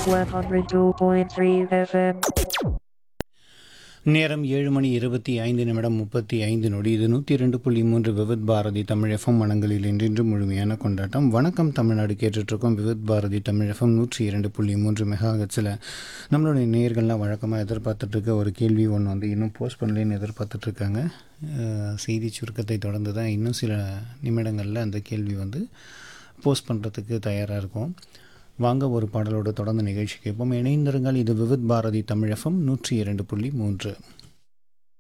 102.3 FM. நேரம் ஏழு மணி இருபத்தி ஐந்து நிமிடம் முப்பத்தி ஐந்து நொடி இது நூற்றி ரெண்டு புள்ளி மூன்று விவித் பாரதி தமிழ் எஃப்எம் மனங்களில் இன்றின்று முழுமையான கொண்டாட்டம் வணக்கம் தமிழ்நாடு கேட்டுட்ருக்கோம் விவித் பாரதி தமிழ் எஃப்எம் நூற்றி இரண்டு புள்ளி மூன்று மெகாஹெட்ஸில் நம்மளுடைய நேயர்கள்லாம் வழக்கமாக எதிர்பார்த்துட்ருக்க ஒரு கேள்வி ஒன்று வந்து இன்னும் போஸ்ட் பண்ணலேன்னு எதிர்பார்த்துட்ருக்காங்க அஹ், செய்தி சுருக்கத்தை தொடர்ந்து தான் இன்னும் சில நிமிடங்களில் அந்த கேள்வி வந்து போஸ்ட் பண்ணுறதுக்கு தயாராக இருக்கும் வாங்க ஒரு பாடலோடு தொடர்ந்து நிகழ்ச்சி கேட்போம் இணைந்திருங்கள் இது விவித் பாரதி தமிழ் எஃப்எம் நூற்றி இரண்டு புள்ளி மூன்று